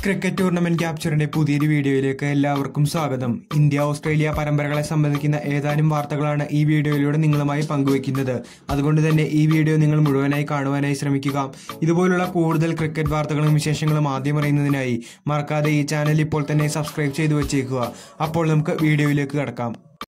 cricket tournament ക്യാപ്ചറിന്റെ പുതിയൊരു വീഡിയോയിലേക്ക് എല്ലാവർക്കും സ്വാഗതം ഇന്ത്യ ഓസ്ട്രേലിയ പരമ്പരകളെ സംബന്ധിക്കുന്ന ഏതാനും വാർത്തകളാണ് ഈ വീഡിയോയിലൂടെ നിങ്ങളുമായി പങ്കുവയ്ക്കുന്നത് അതുകൊണ്ട് തന്നെ ഈ വീഡിയോ നിങ്ങൾ മുഴുവനായി കാണുവാനായി ശ്രമിക്കുക ഇതുപോലുള്ള കൂടുതൽ ക്രിക്കറ്റ് വാർത്തകളും വിശേഷങ്ങളും ആദ്യം അറിയുന്നതിനായി മറക്കാതെ ഈ ചാനൽ ഇപ്പോൾ തന്നെ സബ്സ്ക്രൈബ് ചെയ്തു വെച്ചേക്കുക അപ്പോൾ നമുക്ക് വീഡിയോയിലേക്ക് കടക്കാം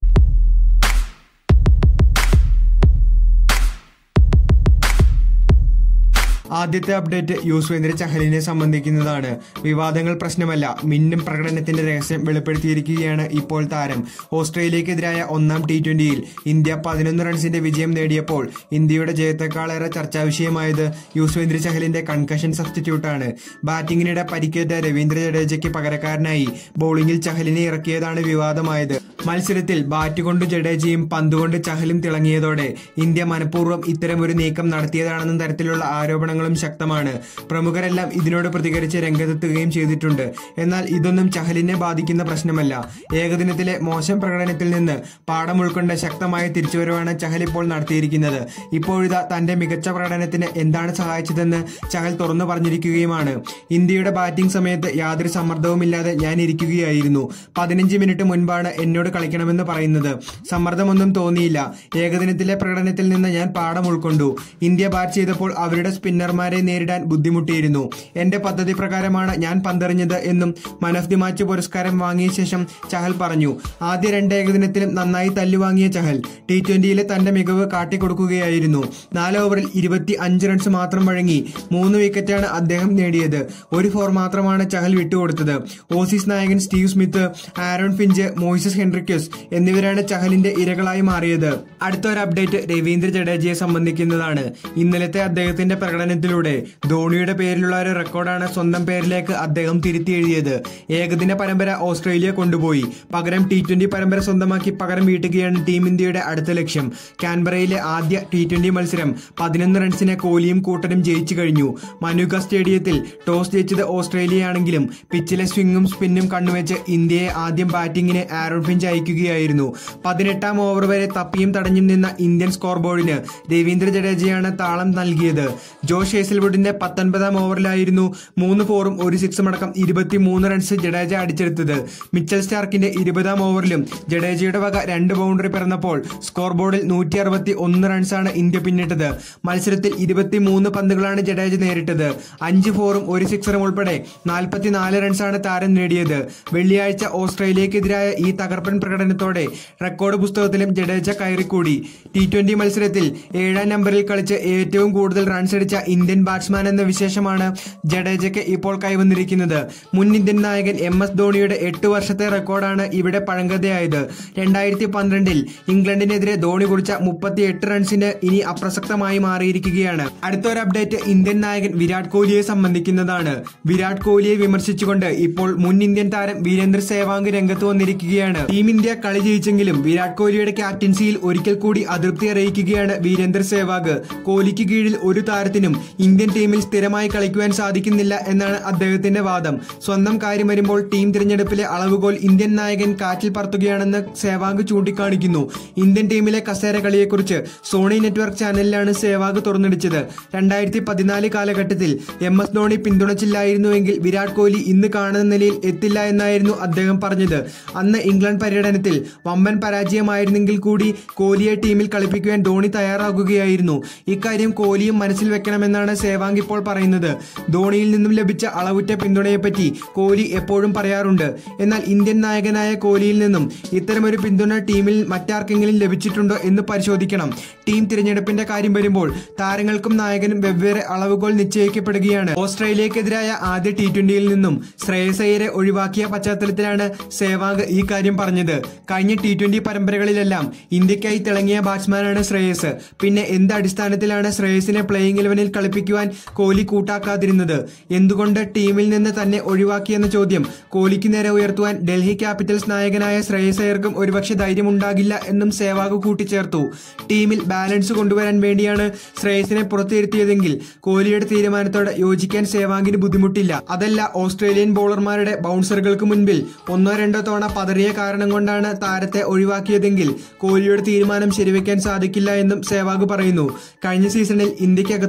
ആദ്യത്തെ അപ്ഡേറ്റ് യുസ്വേന്ദ്ര ചഹലിനെ സംബന്ധിക്കുന്നതാണ് വിവാദങ്ങൾ പ്രശ്നമല്ല മിന്നും പ്രകടനത്തിന്റെ രഹസ്യം വെളിപ്പെടുത്തിയിരിക്കുകയാണ് ഇപ്പോൾ താരം ഓസ്ട്രേലിയക്കെതിരായ ഒന്നാം ടി ട്വന്റിയിൽ ഇന്ത്യ പതിനൊന്ന് റൺസിന്റെ വിജയം നേടിയപ്പോൾ ഇന്ത്യയുടെ ജയത്തെക്കാളേറെ ചർച്ചാ വിഷയമായത് യുസ്വേന്ദ്ര ചഹലിന്റെ കൺകഷൻ സബ്സ്റ്റിറ്റ്യൂട്ടാണ് ബാറ്റിംഗിനിടെ പരിക്കേറ്റ രവീന്ദ്ര ജഡേജയ്ക്ക് പകരക്കാരനായി ബൌളിംഗിൽ ചഹലിനെ ഇറക്കിയതാണ് വിവാദമായത് മത്സരത്തിൽ ബാറ്റ് കൊണ്ട് ജഡേജയും പന്തുകൊണ്ട് ചഹലും തിളങ്ങിയതോടെ ഇന്ത്യ മനഃപൂർവ്വം ഇത്തരമൊരു നീക്കം നടത്തിയതാണെന്ന തരത്തിലുള്ള ആരോപണങ്ങളും ശക്തമാണ് പ്രമുഖരെല്ലാം ഇതിനോട് പ്രതികരിച്ച് രംഗത്തെത്തുകയും ചെയ്തിട്ടുണ്ട് എന്നാൽ ഇതൊന്നും ചഹലിനെ ബാധിക്കുന്ന പ്രശ്നമല്ല ഏകദിനത്തിലെ മോശം പ്രകടനത്തിൽ നിന്ന് പാഠം ഉൾക്കൊണ്ട ശക്തമായ തിരിച്ചുവരവാണ് ചഹൽ ഇപ്പോൾ നടത്തിയിരിക്കുന്നത് ഇപ്പോഴിതാ തന്റെ മികച്ച പ്രകടനത്തിന് എന്താണ് സഹായിച്ചതെന്ന് ചഹൽ തുറന്നു പറഞ്ഞിരിക്കുകയുമാണ് ഇന്ത്യയുടെ ബാറ്റിംഗ് സമയത്ത് യാതൊരു സമ്മർദ്ദവുമില്ലാതെ ഞാൻ ഇരിക്കുകയായിരുന്നു പതിനഞ്ച് മിനിറ്റ് മുൻപാണ് എന്നോട് കളിക്കണമെന്ന് പറയുന്നത് സമ്മർദ്ദമൊന്നും തോന്നിയില്ല ഏകദിനത്തിലെ പ്രകടനത്തിൽ നിന്ന് ഞാൻ പാഠം ഉൾക്കൊണ്ടു ഇന്ത്യ ബാറ്റ് ചെയ്തപ്പോൾ അവരുടെ സ്പിന്നർമാരെ നേരിടാൻ ബുദ്ധിമുട്ടിയിരുന്നു എന്റെ പദ്ധതി പ്രകാരമാണ് ഞാൻ പന്തെറിഞ്ഞത് എന്നും മൻ ഓഫ് ദി മാച്ച് പുരസ്കാരം വാങ്ങിയ ശേഷം ചഹൽ പറഞ്ഞു ആദ്യ രണ്ട് ഏകദിനത്തിലും നന്നായി തല്ലുവാങ്ങിയ ചഹൽ ടി ട്വന്റിയിലെ തന്റെ മികവ് കാട്ടിക്കൊടുക്കുകയായിരുന്നു നാല് ഓവറിൽ ഇരുപത്തി അഞ്ച് റൺസ് മാത്രം വഴങ്ങി മൂന്ന് വിക്കറ്റാണ് അദ്ദേഹം നേടിയത് ഒരു ഫോർ മാത്രമാണ് ചഹൽ വിട്ടുകൊടുത്തത് ഓസീസ് നായകൻ Steve Smith Aaron Finch Moises Henriques എന്നിവരാണ് ചഹലിന്റെ ഇരകളായി മാറിയത് അടുത്ത ഒരു അപ്ഡേറ്റ് രവീന്ദ്ര ജഡേജയെ സംബന്ധിക്കുന്നതാണ് ഇന്നലത്തെ അദ്ദേഹത്തിന്റെ പ്രകടനത്തിലൂടെ ധോണിയുടെ പേരിലുള്ള ഒരു റെക്കോർഡാണ് സ്വന്തം പേരിലേക്ക് അദ്ദേഹം തിരുത്തി എഴുതിയത് ഏകദിന പരമ്പര ഓസ്ട്രേലിയ കൊണ്ടുപോയി പകരം ടി ട്വന്റി പരമ്പര സ്വന്തമാക്കി പകരം വീട്ടുകയാണ് ടീം ഇന്ത്യയുടെ അടുത്ത ലക്ഷ്യം കാൻബറയിലെ ആദ്യ ടി ട്വന്റി മത്സരം പതിനൊന്ന് റൺസിന് കോഹ്ലിയും കൂട്ടരും ജയിച്ചു കഴിഞ്ഞു മനുക സ്റ്റേഡിയത്തിൽ ടോസ് ജയിച്ചത് ഓസ്ട്രേലിയയാണെങ്കിലും പിച്ചിലെ സ്വിങ്ങും സ്പിന്നും കണ്ണുവെച്ച് ഇന്ത്യയെ ആദ്യം ബാറ്റിംഗിന് ആരോൺ ഫിഞ്ച് അയക്കുകയായിരുന്നു പതിനെട്ടാം ഓവർ വരെ തപ്പിയും തടഞ്ഞും നിന്ന ഇന്ത്യൻ സ്കോർ ബോർഡിന് രവീന്ദ്ര ജഡേജയാണ് താളം നൽകിയത് ജോഷ് ഹേസൽവുഡിന്റെ പത്തൊൻപതാം ഓവറിലായിരുന്നു മൂന്ന് ഫോറും ഒരു സിക്സും അടക്കം ഇരുപത്തിമൂന്ന് റൺസ് ജഡേജ അടിച്ചെടുത്തത് മിച്ചൽ സ്റ്റാർക്കിന്റെ ഇരുപതാം ഓവറിലും ജഡേജയുടെ വക രണ്ട് ബൗണ്ടറി പിറന്നപ്പോൾ സ്കോർ ബോർഡിൽ നൂറ്റി അറുപത്തി ഒന്ന് റൺസാണ് ഇന്ത്യ പിന്നിട്ടത് മത്സരത്തിൽ ഇരുപത്തിമൂന്ന് പന്തുകളാണ് ജഡേജ നേരിട്ടത് അഞ്ച് ഫോറും ഒരു സിക്സറും ഉൾപ്പെടെ നാൽപ്പത്തിനാല് റൺസാണ് താരം നേടിയത് വെള്ളിയാഴ്ച ഓസ്ട്രേലിയക്കെതിരായ ഈ തകർപ്പൻ പ്രകടനത്തോടെ റെക്കോർഡ് പുസ്തകത്തിലും ജഡേജ കയറിക്കൂടി ടി ട്വന്റി മത്സരത്തിൽ ഏഴാം നമ്പറിൽ കളിച്ച് ഏറ്റവും കൂടുതൽ റൺസ് അടിച്ച ഇന്ത്യൻ ബാറ്റ്സ്മാൻ എന്ന വിശേഷമാണ് ജഡേജയ്ക്ക് ഇപ്പോൾ കൈവന്നിരിക്കുന്നത് മുൻ ഇന്ത്യൻ നായകൻ എം എസ് ധോണിയുടെ എട്ട് വർഷത്തെ റെക്കോർഡാണ് ഇവിടെ പഴങ്കഥയായത് രണ്ടായിരത്തി പന്ത്രണ്ടിൽ ഇംഗ്ലണ്ടിനെതിരെ ധോണി കുറിച്ച മുപ്പത്തി എട്ട് റൺസിന് ഇനി അപ്രസക്തമായി മാറിയിരിക്കുകയാണ് അടുത്ത ഒരു അപ്ഡേറ്റ് ഇന്ത്യൻ നായകൻ വിരാട് കോഹ്ലിയെ സംബന്ധിക്കുന്നതാണ് വിരാട് കോഹ്ലിയെ വിമർശിച്ചുകൊണ്ട് ഇപ്പോൾ മുൻ ഇന്ത്യൻ താരം വീരേന്ദ്ര സേവാങ്ക് രംഗത്ത് വന്നിരിക്കുകയാണ് ടീം ഇന്ത്യ കളി ജയിച്ചെങ്കിലും വിരാട് കോഹ്ലിയുടെ ക്യാപ്റ്റൻസിയിൽ ഒരിക്കൽ കൂടി അതൃപ്തി അറിയിക്കുകയാണ് വീരേന്ദ്ര സേവാഗ് കോഹ്ലിക്ക് കീഴിൽ ഒരു താരത്തിനും ഇന്ത്യൻ ടീമിൽ സ്ഥിരമായി കളിക്കുവാൻ സാധിക്കുന്നില്ല എന്നാണ് അദ്ദേഹത്തിന്റെ വാദം സ്വന്തം കാര്യം വരുമ്പോൾ ടീം തിരഞ്ഞെടുപ്പിലെ അളവുകോൽ ഇന്ത്യൻ നായകൻ കാറ്റിൽ പറത്തുകയാണെന്ന് സേവാഗ് ചൂണ്ടിക്കാണിക്കുന്നു ഇന്ത്യൻ ടീമിലെ കസേര കളിയെക്കുറിച്ച് സോണി നെറ്റ്വർക്ക് ചാനലിലാണ് സേവാഗ് തുറന്നടിച്ചത് രണ്ടായിരത്തി പതിനാല് കാലഘട്ടത്തിൽ എം എസ് ധോണി പിന്തുണച്ചില്ലായിരുന്നുവെങ്കിൽ വിരാട് കോഹ്ലി ഇന്ന് കാണുന്ന നിലയിൽ എത്തില്ല എന്നായിരുന്നു അദ്ദേഹം പറഞ്ഞത് അന്ന് ഇംഗ്ലണ്ട് പര്യടനത്തിൽ വമ്പൻ പരാജയമായിരുന്നെങ്കിൽ കൂടി കോഹ്ലിയെ ടീമിൽ കളിപ്പിക്കുവാൻ ധോണി തയ്യാറാകുകയായിരുന്നു ഇക്കാര്യം കോഹ്ലിയും മനസ്സിൽ വെക്കണമെന്നാണ് സേവാങ് ഇപ്പോൾ പറയുന്നത് ധോണിയിൽ നിന്നും ലഭിച്ച അളവുറ്റ പിന്തുണയെപ്പറ്റി കോഹ്ലി എപ്പോഴും പറയാറുണ്ട് എന്നാൽ ഇന്ത്യൻ നായകനായ കോഹ്ലിയിൽ നിന്നും ഇത്തരമൊരു പിന്തുണ ടീമിൽ മറ്റാർക്കെങ്കിലും ലഭിച്ചിട്ടുണ്ടോ എന്ന് പരിശോധിക്കണം ടീം തിരഞ്ഞെടുപ്പിന്റെ കാര്യം വരുമ്പോൾ താരങ്ങൾക്കും നായകനും വെവ്വേറെ അളവുകൾ നിശ്ചയിക്കപ്പെടുകയാണ് ഓസ്ട്രേലിയക്കെതിരായ ആദ്യ ടി ട്വന്റിയിൽ നിന്നും ശ്രേയസ് അയ്യരെ ഒഴിവാക്കിയ പശ്ചാത്തലത്തിലാണ് സേവാഗ് ഈ കാര്യം പറഞ്ഞത് കഴിഞ്ഞ ടി ട്വന്റി പരമ്പരകളിലെല്ലാം ഇന്ത്യക്കായി തിളങ്ങിയ ബാറ്റ്സ്മാനാണ് ശ്രേയസ് പിന്നെ എന്ത് അടിസ്ഥാനത്തിലാണ് ശ്രേയസിനെ പ്ലേയിങ് ഇലവനിൽ കളിപ്പിക്കുവാൻ കോഹ്ലി കൂട്ടാക്കാതിരുന്നത് എന്തുകൊണ്ട് ടീമിൽ നിന്ന് തന്നെ ഒഴിവാക്കിയെന്ന ചോദ്യം കോഹ്ലിക്ക് നേരെ ഉയർത്തുവാൻ ഡൽഹി ക്യാപിറ്റൽസ് നായകനായ ശ്രേയസ് അയ്യർക്കും ഒരുപക്ഷെ ധൈര്യമുണ്ടാകില്ല എന്നും സേവാഗ് കൂട്ടിച്ചേർത്തു ടീമിൽ ബാലൻസ് കൊണ്ടുവരാൻ വേണ്ടിയാണ് ശ്രേയസിനെ പുറത്തിരുത്തിയതെങ്കിൽ കോഹ്ലിയുടെ തീരുമാനത്തോട് യോജിക്കാൻ സേവാങ്കിന് ബുദ്ധിമുട്ടില്ല അതല്ല ഓസ്ട്രേലിയൻ ബൗളർമാരുടെ ബൗൺസറുകൾക്ക് മുൻപിൽ ഒന്നോ രണ്ടോ തവണ പതറിയ കാരണം കൊണ്ടാണ് താരത്തെ ഒഴിവാക്കിയതെങ്കിൽ കോഹ്ലിയുടെ തീരുമാനം ശരിവെക്കാൻ സാധിക്കില്ല എന്നും സേവാഗ് പറയുന്നു കഴിഞ്ഞ സീസണിൽ ഇന്ത്യക്കകത്തും പുറത്തുമായി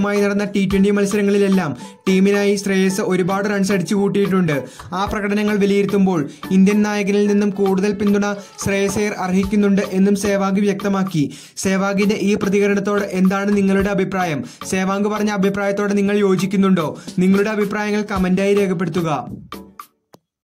ടീമുമായി നടന്ന ടി ട്വന്റി മത്സരങ്ങളിലെല്ലാം ടീമിനായി ശ്രേയസ് ഒരുപാട് റൺസ് അടിച്ചു കൂട്ടിയിട്ടുണ്ട് ആ പ്രകടനങ്ങൾ വിലയിരുത്തുമ്പോൾ ഇന്ത്യൻ നായകനിൽ നിന്നും കൂടുതൽ പിന്തുണ ശ്രേയസേർ അർഹിക്കുന്നുണ്ട് എന്നും സേവാഗ് വ്യക്തമാക്കി സേവാഗിന്റെ ഈ പ്രതികരണത്തോട് എന്താണ് നിങ്ങളുടെ അഭിപ്രായം സേവാഗ് പറഞ്ഞ അഭിപ്രായത്തോട് നിങ്ങൾ യോജിക്കുന്നുണ്ടോ നിങ്ങളുടെ അഭിപ്രായങ്ങൾ കമന്റായി രേഖപ്പെടുത്തുക